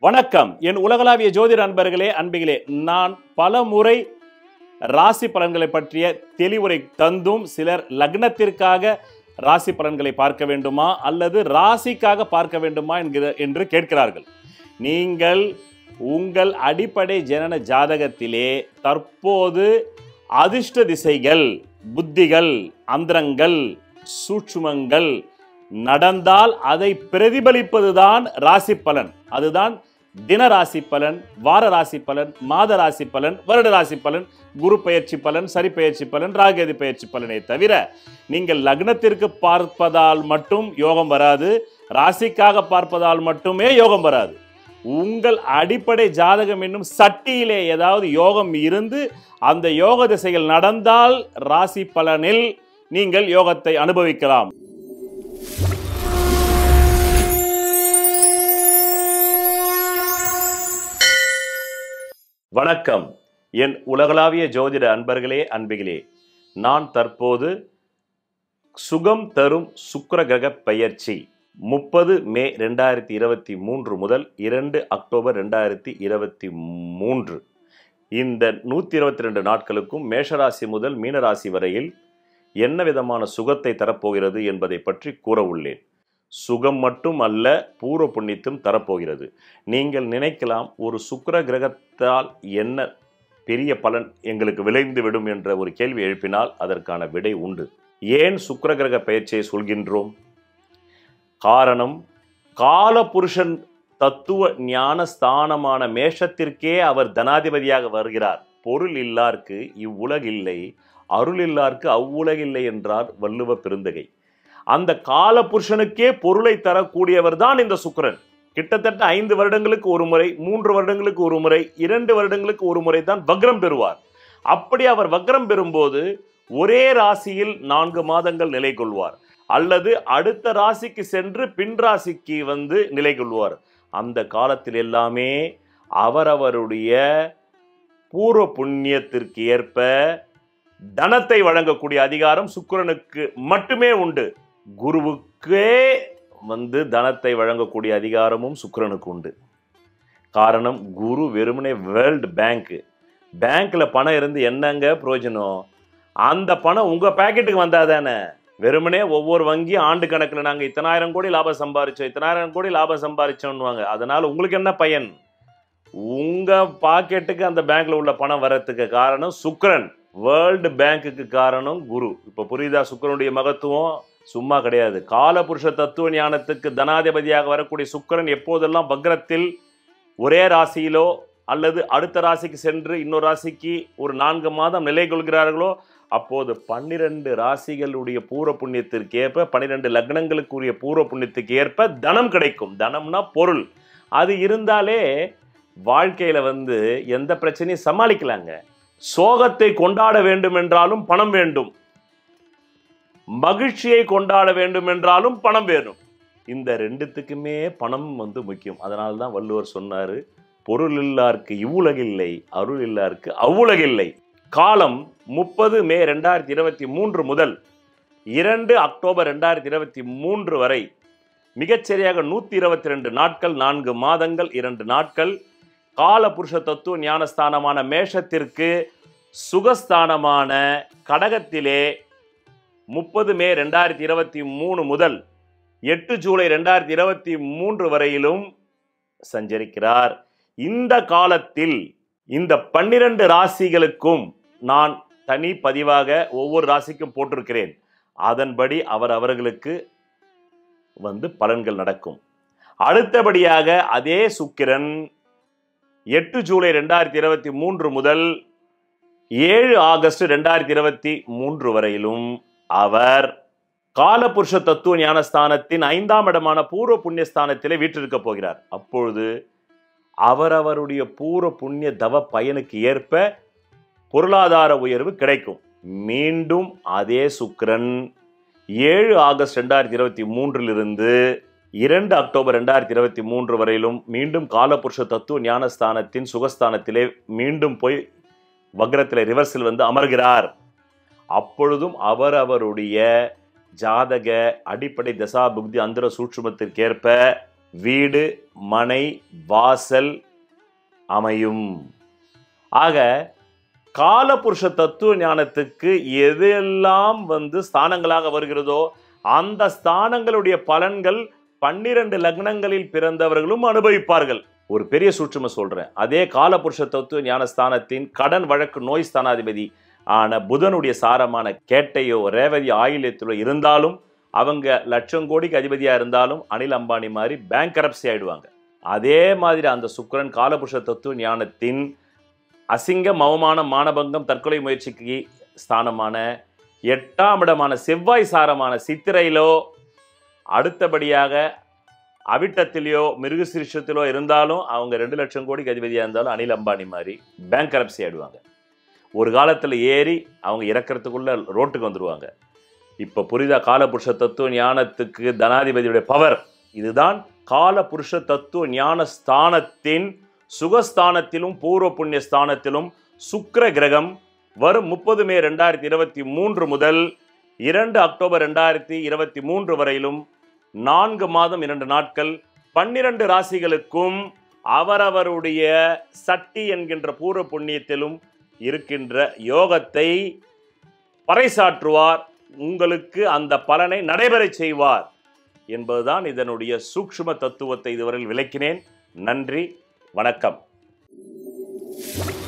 வணக்கம் என் உலகளாவிய ஜோதிட அன்பர்களே அன்பிகளே நான் பல முறை ராசி பலன்களை பற்றிய தெளிவுரை தந்தும் சிலர் லக்னத்திற்காக ராசி பலன்களை பார்க்க வேண்டுமா அல்லது ராசிக்காக பார்க்க வேண்டுமா என்கிற என்று கேட்கிறார்கள் நீங்கள் உங்கள் அடிப்படை ஜனன ஜாதகத்திலே தற்போது அதிர்ஷ்ட திசைகள் புத்திகள் அந்தரங்கள் சூட்சுமங்கள் நடந்தால் அதை பிரதிபலிப்பதுதான் ராசி பலன் அதுதான் தின ராசி பலன் வார ராசி பலன் மாத ராசி பலன் வருட ராசி பலன் குரு பெயர்ச்சி பலன் சரி பெயர்ச்சி பலன் ராகேது பெயர்ச்சி பலனை தவிர நீங்கள் லக்னத்திற்கு பார்ப்பதால் மட்டும் யோகம் வராது ராசிக்காக பார்ப்பதால் மட்டுமே யோகம் வராது உங்கள் அடிப்படை ஜாதகம் என்னும் சட்டியிலே ஏதாவது யோகம் இருந்து அந்த யோக திசைகள் நடந்தால் ராசி பலனில் நீங்கள் யோகத்தை அனுபவிக்கலாம் வணக்கம் என் உலகளாவிய ஜோதிட அன்பர்களே அன்பிகளே நான் தற்போது சுகம் தரும் சுக்கிர கிரக பெயர்ச்சி முப்பது மே ரெண்டாயிரத்தி இருபத்தி மூன்று முதல் இரண்டு அக்டோபர் ரெண்டாயிரத்தி இருபத்தி மூன்று இந்த நூற்றி இருபத்தி ரெண்டு நாட்களுக்கும் மேஷராசி முதல் மீனராசி வரையில் என்ன விதமான சுகத்தை தரப்போகிறது என்பதை பற்றி கூற உள்ளேன் சுகம் மட்டும் அல்ல பூர்வ புண்ணியத்தும் தரப்போகிறது நீங்கள் நினைக்கலாம் ஒரு சுக்கிர கிரகத்தால் என்ன பெரிய பலன் எங்களுக்கு விளைந்து விடும் என்ற ஒரு கேள்வி எழுப்பினால் அதற்கான விடை உண்டு ஏன் சுக்கிர கிரக பயிற்சியை சொல்கின்றோம் காரணம் காலபுருஷன் தத்துவ ஞான ஸ்தானமான மேஷத்திற்கே அவர் தனாதிபதியாக வருகிறார் பொருள் இல்லார்க்கு இவ்வுலகில்லை அருள் இல்லார்க்கு அவ்வுலகில்லை என்றார் வள்ளுவ பெருந்தகை அந்த காலபுருஷனுக்கே பொருளை தரக்கூடியவர் தான் இந்த சுக்கிரன் கிட்டத்தட்ட ஐந்து வருடங்களுக்கு ஒரு முறை மூன்று வருடங்களுக்கு ஒரு முறை இரண்டு வருடங்களுக்கு ஒரு முறை தான் வக்ரம் பெறுவார் அப்படி அவர் வக்ரம் பெறும்போது ஒரே ராசியில் நான்கு மாதங்கள் நிலை கொள்வார் அல்லது அடுத்த ராசிக்கு சென்று பின் ராசிக்கு வந்து நிலை கொள்வார் அந்த காலத்தில் எல்லாமே அவரவருடைய பூர்வ புண்ணியத்திற்கு ஏற்ப தனத்தை வழங்கக்கூடிய அதிகாரம் சுக்கிரனுக்கு மட்டுமே உண்டு குருவுக்கே வந்து தனத்தை வழங்கக்கூடிய அதிகாரமும் சுக்கிரனுக்கு உண்டு காரணம் குரு வெறுமனே வேர்ல்டு பேங்க் பேங்க்ல பணம் இருந்து என்னங்க பிரயோஜனம் அந்த பணம் உங்க பாக்கெட்டுக்கு வந்தா தானே வெறுமனே ஒவ்வொரு வங்கியும் ஆண்டு கணக்கில் நாங்கள் இத்தனாயிரம் கோடி லாபம் சம்பாரிச்சோம் இத்தனாயிரம் கோடி லாபம் சம்பாரிச்சோன்னுவாங்க அதனால உங்களுக்கு என்ன பயன் உங்க பாக்கெட்டுக்கு அந்த பேங்க்ல உள்ள பணம் வர்றதுக்கு காரணம் சுக்கிரன் வேர்ல்டு பேங்க்குக்கு காரணம் குரு இப்போ புரியுதா சுக்கிரனுடைய மகத்துவம் சும்மா கிடையாது காலபுருஷ தத்துவ ஞானத்துக்கு தனாதிபதியாக வரக்கூடிய சுக்கிரன் எப்போதெல்லாம் வக்ரத்தில் ஒரே ராசியிலோ அல்லது அடுத்த ராசிக்கு சென்று இன்னொரு ராசிக்கு ஒரு நான்கு மாதம் நிலை கொள்கிறார்களோ அப்போது பன்னிரண்டு ராசிகளுடைய பூர்வ புண்ணியத்திற்கு ஏற்ப பன்னிரெண்டு லக்னங்களுக்குரிய பூர்வ புண்ணியத்துக்கு ஏற்ப தனம் கிடைக்கும் தனம்னா பொருள் அது இருந்தாலே வாழ்க்கையில வந்து எந்த பிரச்சனையும் சமாளிக்கலாங்க சோகத்தை கொண்டாட வேண்டும் என்றாலும் பணம் வேண்டும் மகிழ்ச்சியை கொண்டாட வேண்டும் என்றாலும் பணம் வேணும் இந்த ரெண்டுத்துக்குமே பணம் வந்து முக்கியம் அதனால தான் வள்ளுவர் சொன்னாரு பொருள் இல்லார்க்கு இவ்வுலகில்லை அருள் இல்லார்க்கு அவ்வுலகில்லை காலம் முப்பது மே ரெண்டாயிரத்தி இருபத்தி மூன்று முதல் இரண்டு அக்டோபர் ரெண்டாயிரத்தி இருபத்தி மூன்று வரை மிகச்சரியாக நூற்றி இருபத்தி ரெண்டு நாட்கள் நான்கு மாதங்கள் இரண்டு நாட்கள் கால புருஷ தத்துவ ஞானஸ்தானமான மேஷத்திற்கு சுகஸ்தானமான கடகத்திலே முப்பது மே ரெண்டாயிரத்தி இருபத்தி மூணு முதல் எட்டு ஜூலை ரெண்டாயிரத்தி இருபத்தி மூன்று வரையிலும் சஞ்சரிக்கிறார் இந்த காலத்தில் இந்த பன்னிரண்டு ராசிகளுக்கும் நான் தனி பதிவாக ஒவ்வொரு ராசிக்கும் போட்டிருக்கிறேன் அதன்படி அவர் அவர்களுக்கு வந்து பலன்கள் நடக்கும் அடுத்தபடியாக அதே சுக்கிரன் எட்டு ஜூலை ரெண்டாயிரத்தி இருபத்தி மூன்று முதல் ஏழு ஆகஸ்ட் ரெண்டாயிரத்தி இருபத்தி மூன்று வரையிலும் அவர் காலபுருஷ தத்துவ ஞானஸ்தானத்தின் ஐந்தாம் இடமான பூர்வ புண்ணியஸ்தானத்திலே வீற்றிருக்க போகிறார் அப்பொழுது அவரவருடைய பூர்வ புண்ணிய தவ பயனுக்கு ஏற்ப பொருளாதார உயர்வு கிடைக்கும் மீண்டும் அதே சுக்கிரன் ஏழு ஆகஸ்ட் ரெண்டாயிரத்தி இருபத்தி மூன்றிலிருந்து இரண்டு அக்டோபர் ரெண்டாயிரத்தி இருபத்தி மூன்று வரையிலும் மீண்டும் காலபுருஷ தத்துவ ஞானஸ்தானத்தின் சுகஸ்தானத்திலே மீண்டும் போய் வக்ரத்தில் ரிவர்ஸில் வந்து அமர்கிறார் அப்பொழுதும் அவரவருடைய ஜாதக அடிப்படை தசா புக்தி அந்தர சூட்சுமத்திற்கேற்ப வீடு மனை வாசல் அமையும் ஆக காலபுருஷ தத்துவ ஞானத்துக்கு எதெல்லாம் வந்து ஸ்தானங்களாக வருகிறதோ அந்த ஸ்தானங்களுடைய பலன்கள் பன்னிரண்டு லக்னங்களில் பிறந்தவர்களும் அனுபவிப்பார்கள் ஒரு பெரிய சூட்சும சொல்றேன் அதே காலபுருஷ தத்துவ ஞானஸ்தானத்தின் கடன் வழக்கு நோய் ஸ்தானாதிபதி ஆன புதனுடைய சாரமான கேட்டையோ ரேவதி ஆயில்யத்திலோ இருந்தாலும் அவங்க லட்சம் கோடிக்கு அதிபதியா இருந்தாலும் அனில் அம்பானி மாதிரி பேங்க் கரப்சி ஆயிடுவாங்க அதே மாதிரி அந்த சுக்கிரன் காலபுருஷ தத்துவ ஞானத்தின் அசிங்கம் அவமானம் மானபங்கம் தற்கொலை முயற்சிக்கு ஸ்தானமான எட்டாம் இடமான செவ்வாய் சாரமான சித்திரையிலோ அடுத்தபடியாக அவிட்டத்திலேயோ மிருகசிரிஷத்திலோ இருந்தாலும் அவங்க ரெண்டு லட்சம் கோடிக்கு அதிபதியாக இருந்தாலும் அனில் அம்பானி மாதிரி பேங்க் கரப்சி ஆயிடுவாங்க ஒரு காலத்தில் ஏறி அவங்க இறக்கிறதுக்குள்ள ரோட்டுக்கு வந்துடுவாங்க இப்போ புரிதா காலபுருஷ தத்துவ ஞானத்துக்கு தனாதிபதியுடைய பவர் இதுதான் காலபுருஷ தத்துவ ஞான ஸ்தானத்தின் சுகஸ்தானத்திலும் பூர்வ புண்ணிய ஸ்தானத்திலும் சுக்கிர கிரகம் வரும் முப்பது மே ரெண்டாயிரத்தி இருபத்தி மூன்று முதல் இரண்டு அக்டோபர் ரெண்டாயிரத்தி இருபத்தி மூன்று வரையிலும் நான்கு மாதம் இரண்டு நாட்கள் பன்னிரண்டு ராசிகளுக்கும் அவரவருடைய சட்டி என்கின்ற பூர்வ புண்ணியத்திலும் இருக்கின்ற யோகத்தை பறைசாற்றுவார் உங்களுக்கு அந்த பலனை நடைபெறச் செய்வார் என்பதுதான் இதனுடைய சூக்ஷ்ம தத்துவத்தை இதுவரையில் விளக்கினேன் நன்றி வணக்கம்